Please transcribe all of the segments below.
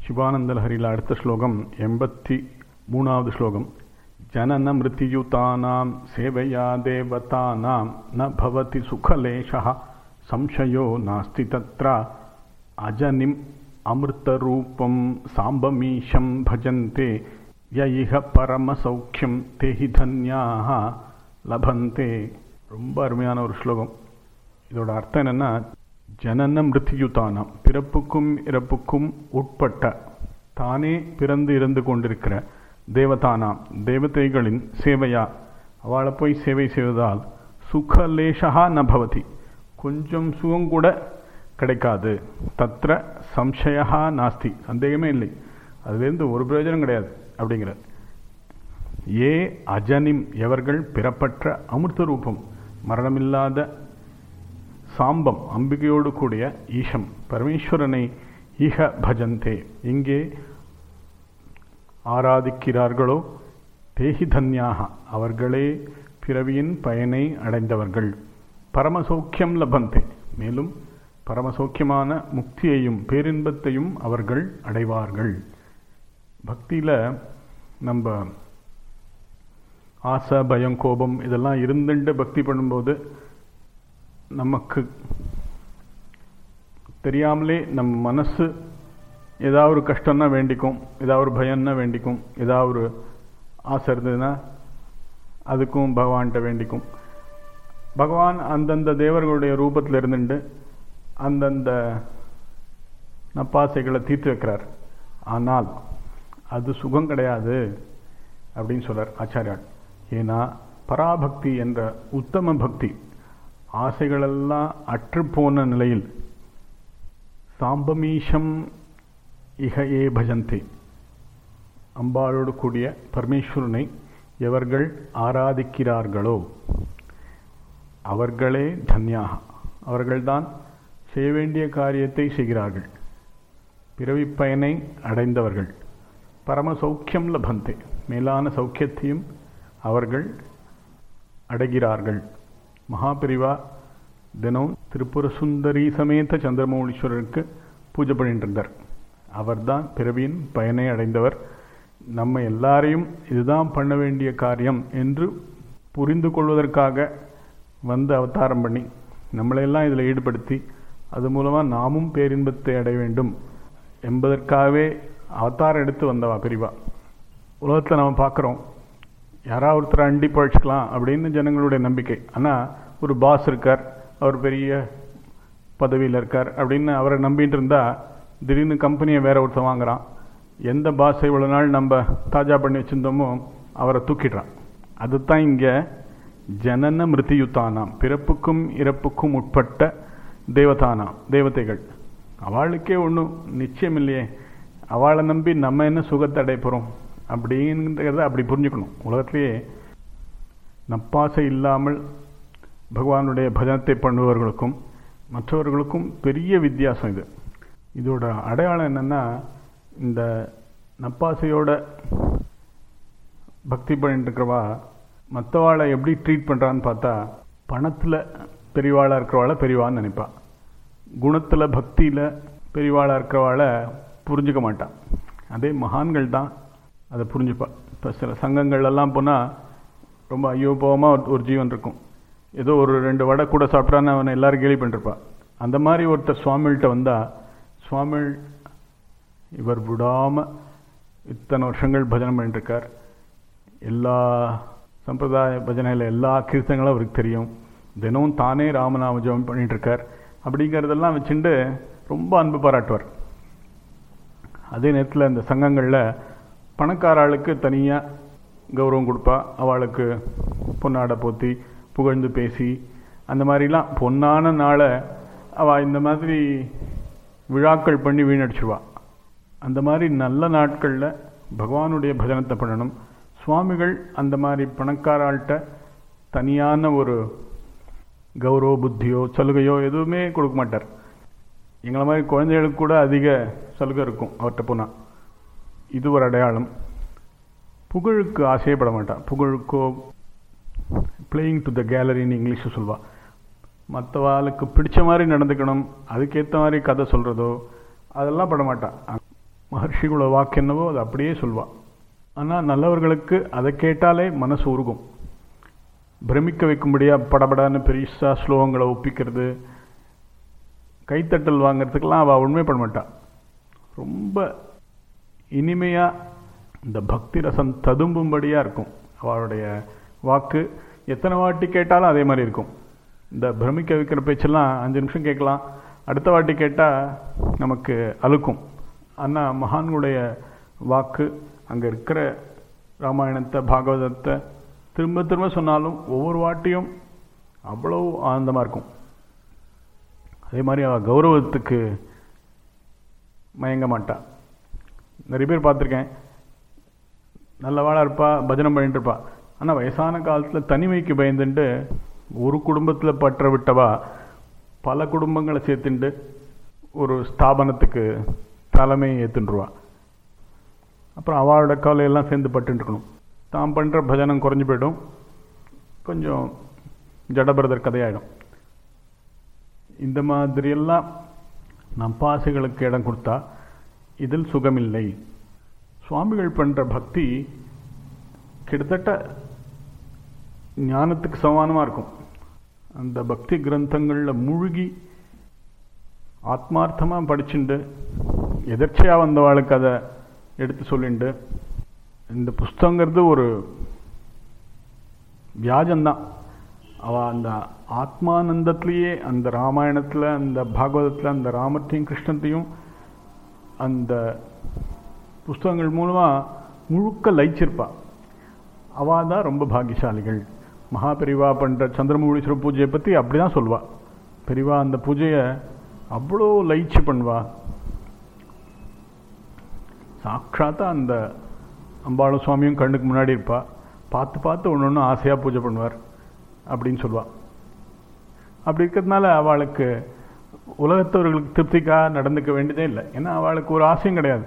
சிவானந்தலஹரியில் அடுத்த ஸ்லோகம் எண்பத்தி மூணாவது ஸ்லோகம் ஜனன மிருத்தியுதானாம் சேவையா தேவதானாம் ந பவதி சுகலேஷா சம்சயோ நாஸ்தி தத்ர அஜனிம் அமிர்தரூபம் சாம்பமீஷம் பஜந்தே யயிக பரமசௌக்கியம் தேஹி தன்யாக லபந்தே ரொம்ப அருமையான ஒரு ஸ்லோகம் இதோட அர்த்தம் என்னன்னா ஜனன மிருத்தியுதானாம் பிறப்புக்கும் இறப்புக்கும் உட்பட்ட தானே பிறந்து இருந்து கொண்டிருக்கிற தேவதானாம் தேவதைகளின் சேவையா அவளை போய் சேவை செய்வதால் சுகலேஷா நபவதி கொஞ்சம் சுகம் கூட கிடைக்காது தத்ர சம்சயா நாஸ்தி சந்தேகமே இல்லை அதுலேருந்து ஒரு பிரயோஜனம் கிடையாது அப்படிங்கிறார் ஏ அஜனிம் எவர்கள் பிறப்பற்ற அமிர்த ரூபம் மரணமில்லாத சாம்பம் அம்பிகையோடு கூடிய ஈஷம் பரமேஸ்வரனை ஈக பஜந்தே இங்கே ஆராதிக்கிறார்களோ தேஹி தன்யாக அவர்களே பிறவியின் பயனை அடைந்தவர்கள் பரமசௌக்கியம் லபந்தே மேலும் பரமசௌக்கியமான முக்தியையும் பேரின்பத்தையும் அவர்கள் அடைவார்கள் பக்தியில் நம்ம ஆசை பயம் கோபம் இதெல்லாம் இருந்துட்டு பக்தி பண்ணும்போது நமக்கு தெரியாமலே நம்ம மனசு ஏதாவது ஒரு கஷ்டம்னா வேண்டிக்கும் ஏதாவது ஒரு பயம்னா வேண்டிக்கும் ஏதாவது ஒரு ஆசை இருந்ததுன்னா அதுக்கும் பகவான்கிட்ட வேண்டிக்கும் பகவான் அந்தந்த தேவர்களுடைய ரூபத்தில் இருந்துட்டு அந்தந்த நப்பாசைகளை தீர்த்து வைக்கிறார் ஆனால் அது சுகம் கிடையாது அப்படின்னு சொல்றார் ஆச்சாரியால் ஏன்னா பராபக்தி என்ற உத்தம பக்தி ஆசைகளெல்லாம் அற்றுப்போன நிலையில் சாம்பமீஷம் இக ஏ பஜந்தே அம்பாளோடு கூடிய பரமேஸ்வரனை எவர்கள் ஆராதிக்கிறார்களோ அவர்களே தன்யாக அவர்கள்தான் செய்ய வேண்டிய காரியத்தை செய்கிறார்கள் பிறவி பயனை அடைந்தவர்கள் பரம சௌக்கியம் லபந்தே மேலான சௌக்கியத்தையும் அவர்கள் அடைகிறார்கள் மகாபிரிவா தினம் திருப்புர சுந்தரி சமேத சந்திரமௌலீஸ்வரருக்கு பூஜை பண்ணிட்டு இருந்தார் அவர்தான் பிறவியின் பயனை அடைந்தவர் நம்ம எல்லாரையும் இதுதான் பண்ண வேண்டிய காரியம் என்று புரிந்து கொள்வதற்காக வந்து அவதாரம் பண்ணி நம்மளையெல்லாம் இதில் ஈடுபடுத்தி அது மூலமாக நாமும் பேரின்பத்தை அடைய வேண்டும் என்பதற்காகவே அவதாரம் எடுத்து வந்தவா பிரிவா உலகத்தில் நம்ம பார்க்குறோம் யாராவது ஒருத்தரை அண்டி பழிச்சிக்கலாம் அப்படின்னு ஜனங்களுடைய நம்பிக்கை ஆனால் ஒரு பாஸ் இருக்கார் அவர் பெரிய பதவியில் இருக்கார் அப்படின்னு அவரை நம்பிட்டு இருந்தால் திடீர்னு கம்பெனியை வேற ஒருத்தர் வாங்குறான் எந்த பாஸை இவ்வளோ நாள் நம்ம தாஜா பண்ணி வச்சுருந்தோமோ அவரை தூக்கிடுறான் அதுதான் இங்கே ஜனன மிருத்தியுத்தானாம் பிறப்புக்கும் இறப்புக்கும் உட்பட்ட தேவதானாம் தேவதைகள் அவளுக்கே ஒன்றும் நிச்சயம் இல்லையே அவளை நம்பி நம்ம என்ன சுகத்தை அடைய போகிறோம் அப்படிங்கிறத அப்படி புரிஞ்சுக்கணும் உலகத்திலேயே நப்பாசை இல்லாமல் பகவானுடைய பஜனத்தை பண்ணுபவர்களுக்கும் மற்றவர்களுக்கும் பெரிய வித்தியாசம் இது இதோட அடையாளம் என்னென்னா இந்த நப்பாசையோட பக்தி பண்ணிட்டு இருக்கிறவா மற்றவாளை எப்படி ட்ரீட் பண்ணுறான்னு பார்த்தா பணத்தில் பெரியவாளாக இருக்கிறவாளை பெரியவான்னு நினைப்பா குணத்தில் பக்தியில் பெரியவாளாக இருக்கிறவாளை புரிஞ்சுக்க மாட்டான் அதே மகான்கள் தான் அதை புரிஞ்சுப்பா இப்போ சில சங்கங்கள்லாம் போனால் ரொம்ப ஐயோபவமாக ஒரு ஜீவன் இருக்கும் ஏதோ ஒரு ரெண்டு வடை கூட சாப்பிட்டான்னு அவனை எல்லாரும் கேள்வி பண்ணிருப்பா அந்த மாதிரி ஒருத்தர் சுவாமிகிட்ட வந்தால் சுவாமி இவர் விடாமல் இத்தனை வருஷங்கள் பஜனை பண்ணிட்டுருக்கார் எல்லா சம்பிரதாய பஜனையில் எல்லா கீர்த்தங்களும் அவருக்கு தெரியும் தினமும் தானே ராமநாம ஜபம் பண்ணிட்டுருக்கார் அப்படிங்கிறதெல்லாம் வச்சுட்டு ரொம்ப அன்பு பாராட்டுவார் அதே நேரத்தில் இந்த சங்கங்களில் பணக்கார ஆளுக்கு தனியாக கௌரவம் கொடுப்பா அவளுக்கு பொன்னாடை போத்தி புகழ்ந்து பேசி அந்த மாதிரிலாம் பொன்னான நாளை அவள் இந்த மாதிரி விழாக்கள் பண்ணி வீணடிச்சிடுவா அந்த மாதிரி நல்ல நாட்களில் பகவானுடைய பஜனத்தை பண்ணணும் சுவாமிகள் அந்த மாதிரி பணக்காராள்கிட்ட தனியான ஒரு கௌரவ புத்தியோ சலுகையோ எதுவுமே கொடுக்க மாட்டார் எங்களை மாதிரி குழந்தைகளுக்கு கூட அதிக சலுகை இருக்கும் அவர்கிட்ட போனால் இது ஒரு அடையாளம் புகழுக்கு ஆசையப்பட மாட்டான் புகழுக்கோ பிளேயிங் டு த கேலரின்னு இங்கிலீஷ் சொல்வா மற்றவாளுக்கு பிடிச்ச மாதிரி நடந்துக்கணும் அதுக்கேற்ற மாதிரி கதை சொல்கிறதோ அதெல்லாம் பட மாட்டான் மகர்ஷிகளோட வாக்கு என்னவோ அது அப்படியே சொல்வா ஆனால் நல்லவர்களுக்கு அதை கேட்டாலே மனசு உருகும் பிரமிக்க வைக்கும்படியா படபடன்னு பெருசா ஸ்லோகங்களை ஒப்பிக்கிறது கைத்தட்டல் வாங்கிறதுக்கெல்லாம் அவள் உண்மைப்பட மாட்டாள் ரொம்ப இனிமையாக இந்த பக்தி ரசம் ததும்பும்படியாக இருக்கும் அவளுடைய வாக்கு எத்தனை வாட்டி கேட்டாலும் அதே மாதிரி இருக்கும் இந்த பிரமிக்க வைக்கிற பேச்செல்லாம் அஞ்சு நிமிஷம் கேட்கலாம் அடுத்த வாட்டி கேட்டால் நமக்கு அழுக்கும் ஆனால் மகான்களுடைய வாக்கு அங்கே இருக்கிற ராமாயணத்தை பாகவதத்தை திரும்ப திரும்ப சொன்னாலும் ஒவ்வொரு வாட்டியும் அவ்வளோ ஆனந்தமாக இருக்கும் அதே மாதிரி அவள் கௌரவத்துக்கு மயங்க மாட்டா நிறைய பேர் பார்த்துருக்கேன் நல்லவாளாக இருப்பா பஜனம் பண்ணிட்டு இருப்பா ஆனால் வயசான காலத்தில் தனிமைக்கு பயந்துட்டு ஒரு குடும்பத்தில் பற்ற விட்டவா பல குடும்பங்களை சேர்த்துண்டு ஒரு ஸ்தாபனத்துக்கு தலைமையை ஏற்றுருவா அப்புறம் அவளோட கவலையெல்லாம் சேர்ந்து பட்டுருக்கணும் தான் பண்ணுற பஜனம் குறைஞ்சி போயிடும் கொஞ்சம் ஜடபிரதர் கதையாயிடும் இந்த மாதிரியெல்லாம் நம்பாசைகளுக்கு இடம் கொடுத்தா இதில் சுகமில்லை சுவாமிகள் பண்ணுற பக்தி கிட்டத்தட்ட ஞானத்துக்கு சமானமாக இருக்கும் அந்த பக்தி கிரந்தங்களில் மூழ்கி ஆத்மார்த்தமாக படிச்சுண்டு எதர்ச்சையாக வந்தவாளுக்கு அதை எடுத்து சொல்லிண்டு இந்த புஸ்தங்கிறது ஒரு வியாஜம்தான் அவள் அந்த ஆத்மானந்தத்திலேயே அந்த ராமாயணத்தில் அந்த பாகவதத்தில் அந்த ராமத்தையும் கிருஷ்ணத்தையும் அந்த புஸ்தகங்கள் மூலமாக முழுக்க லயிச்சிருப்பா அவள் தான் ரொம்ப பாகியசாலிகள் மகா பெரிவா பண்ணுற சந்திரமூலீஸ்வர பூஜையை பற்றி அப்படி தான் சொல்லுவாள் பெரிவா அந்த பூஜையை அவ்வளோ லயிச்சு பண்ணுவா சாட்சாத்தா அந்த அம்பாள சுவாமியும் கண்ணுக்கு முன்னாடி இருப்பா பார்த்து பார்த்து ஒன்று ஒன்று ஆசையாக பூஜை பண்ணுவார் அப்படின்னு சொல்லுவாள் அப்படி இருக்கிறதுனால அவளுக்கு உலகத்தவர்களுக்கு திருப்திக்காக நடந்துக்க வேண்டியதே இல்லை ஏன்னா அவளுக்கு ஒரு ஆசையும் கிடையாது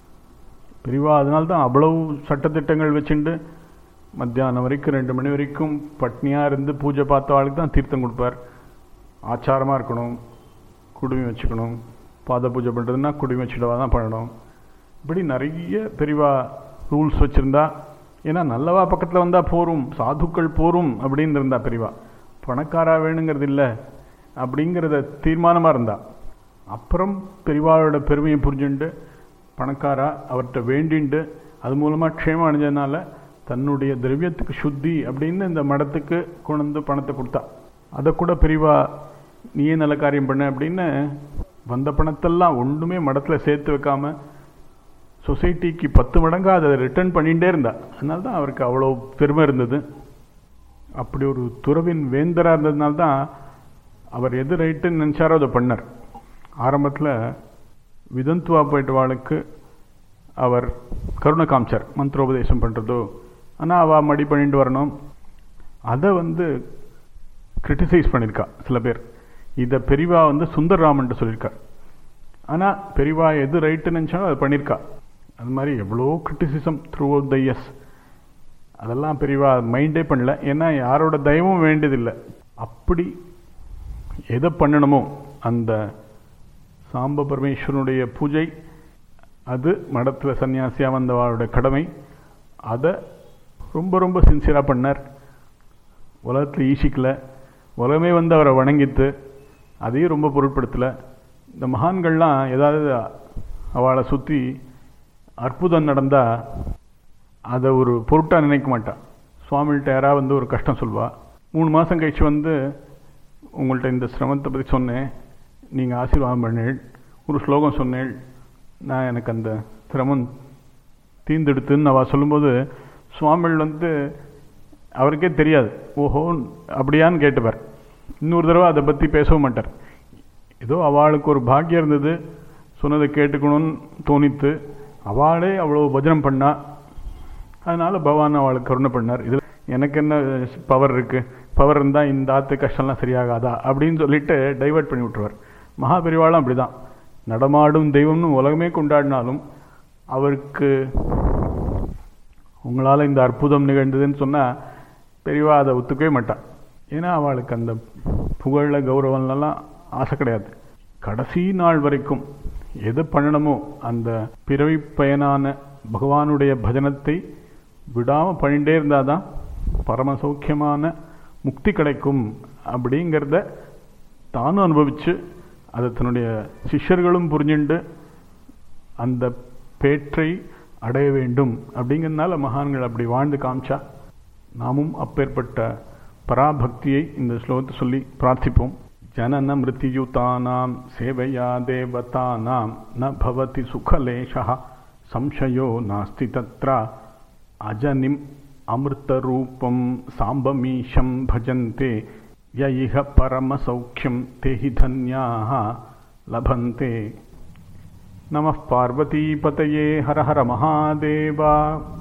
பிரிவா அதனால தான் அவ்வளவு சட்டத்திட்டங்கள் வச்சுண்டு மத்தியானம் வரைக்கும் ரெண்டு மணி வரைக்கும் பட்னியாக இருந்து பூஜை பார்த்த ஆளுக்கு தான் தீர்த்தம் கொடுப்பார் ஆச்சாரமாக இருக்கணும் குடுமி வச்சுக்கணும் பாத பூஜை பண்ணுறதுன்னா குடுமி வச்சுட்டவா தான் பண்ணணும் இப்படி நிறைய பெரிவா ரூல்ஸ் வச்சுருந்தா ஏன்னா நல்லவா பக்கத்தில் வந்தால் போரும் சாதுக்கள் போரும் அப்படின்னு இருந்தா பெரிவா பணக்காரா வேணுங்கிறது இல்லை அப்படிங்கிறத தீர்மானமாக இருந்தா அப்புறம் பெரிவாளோட பெருமையை புரிஞ்சுண்டு பணக்காரா அவர்கிட்ட வேண்டிண்டு அது மூலமாக க்ஷேமம் அடைஞ்சதுனால தன்னுடைய திரவியத்துக்கு சுத்தி அப்படின்னு இந்த மடத்துக்கு கொண்டு வந்து பணத்தை கொடுத்தா அதை கூட பெரிவா நீயே நல்ல காரியம் பண்ண அப்படின்னு வந்த பணத்தெல்லாம் ஒன்றுமே மடத்தில் சேர்த்து வைக்காம சொசைட்டிக்கு பத்து மடங்காக அதை ரிட்டர்ன் பண்ணிகிட்டே இருந்தா அதனால தான் அவருக்கு அவ்வளோ பெருமை இருந்தது அப்படி ஒரு துறவின் வேந்தராக இருந்ததுனால தான் அவர் எது ரைட்டுன்னு நினச்சாரோ அதை பண்ணார் ஆரம்பத்தில் விதந்துவா போயிட்டவாளுக்கு அவர் கருணை காமிச்சார் மந்திரோபதேசம் பண்ணுறதோ ஆனால் அவள் மடி பண்ணிட்டு வரணும் அதை வந்து கிரிட்டிசைஸ் பண்ணியிருக்கா சில பேர் இதை பெரிவா வந்து சுந்தர்ராமன்ட்டு சொல்லியிருக்கார் ஆனால் பெரிவா எது ரைட்டு நினச்சாலும் அதை பண்ணியிருக்கா அது மாதிரி எவ்வளோ criticism throughout the years அதெல்லாம் பெரிவா மைண்டே பண்ணல ஏன்னா யாரோட தயவும் வேண்டியதில்லை அப்படி எதை பண்ணணுமோ அந்த சாம்ப பரமேஸ்வரனுடைய பூஜை அது மடத்தில் சன்னியாசியாக வந்தவாளோட கடமை அதை ரொம்ப ரொம்ப சின்சியராக பண்ணார் உலகத்தில் ஈசிக்கல உலகமே வந்து அவரை வணங்கித்து அதையும் ரொம்ப பொருட்படுத்தலை இந்த மகான்கள்லாம் ஏதாவது அவளை சுற்றி அற்புதம் நடந்தால் அதை ஒரு பொருட்டாக நினைக்க மாட்டான் சுவாமிகிட்ட யாராவது வந்து ஒரு கஷ்டம் சொல்வா மூணு மாதம் கழிச்சு வந்து உங்கள்கிட்ட இந்த சிரமத்தை பற்றி சொன்னேன் நீங்கள் ஆசீர்வாதம் பண்ணேள் ஒரு ஸ்லோகம் சொன்னேள் நான் எனக்கு அந்த சிரமம் தீர்ந்தெடுத்துன்னு அவள் சொல்லும்போது சுவாமிகள் வந்து அவருக்கே தெரியாது ஓஹோ அப்படியான்னு கேட்டுப்பார் இன்னொரு தடவை அதை பற்றி பேசவும் மாட்டார் ஏதோ அவளுக்கு ஒரு பாக்கியம் இருந்தது சொன்னதை கேட்டுக்கணும்னு தோணித்து அவளே அவ்வளோ பஜனம் பண்ணா அதனால் பகவான் அவளுக்கு கருணை பண்ணார் இது எனக்கு என்ன பவர் இருக்குது பவர் இருந்தால் இந்த ஆத்து கஷ்டம்லாம் சரியாகாதா அப்படின்னு சொல்லிட்டு டைவெர்ட் பண்ணி விட்டுருவார் மகாபெரிவாளும் அப்படி தான் நடமாடும் தெய்வம்னு உலகமே கொண்டாடினாலும் அவருக்கு உங்களால் இந்த அற்புதம் நிகழ்ந்ததுன்னு சொன்னால் பெரியவா அதை ஒத்துக்கவே மாட்டான் ஏன்னா அவளுக்கு அந்த புகழில் கௌரவம்லாம் ஆசை கிடையாது கடைசி நாள் வரைக்கும் எது பண்ணணுமோ அந்த பிறவி பயனான பகவானுடைய பஜனத்தை விடாமல் பண்ணிட்டே இருந்தால் தான் பரம சௌக்கியமான முக்தி கிடைக்கும் அப்படிங்கிறத தானும் அனுபவித்து அதை தன்னுடைய சிஷ்யர்களும் புரிஞ்சுண்டு அந்த பேற்றை அடைய வேண்டும் அப்படிங்கிறதுனால மகான்கள் அப்படி வாழ்ந்து காமிச்சா நாமும் அப்பேற்பட்ட பராபக்தியை இந்த ஸ்லோகத்தை சொல்லி பிரார்த்திப்போம் ஜனன மிருத்தியுதானாம் சேவையா தேவதானாம் ந பவதி சுகலேஷா சம்சயோ நாஸ்தி தத்ரா அஜனிம் அமிர்தரூபம் சாம்பமீஷம் பஜந்தே ய இஹ பரமசௌக்கியம் தேஹி தன்யாः லபந்தே நமः பார்வதீபதயே ஹர ஹர மகாதேவா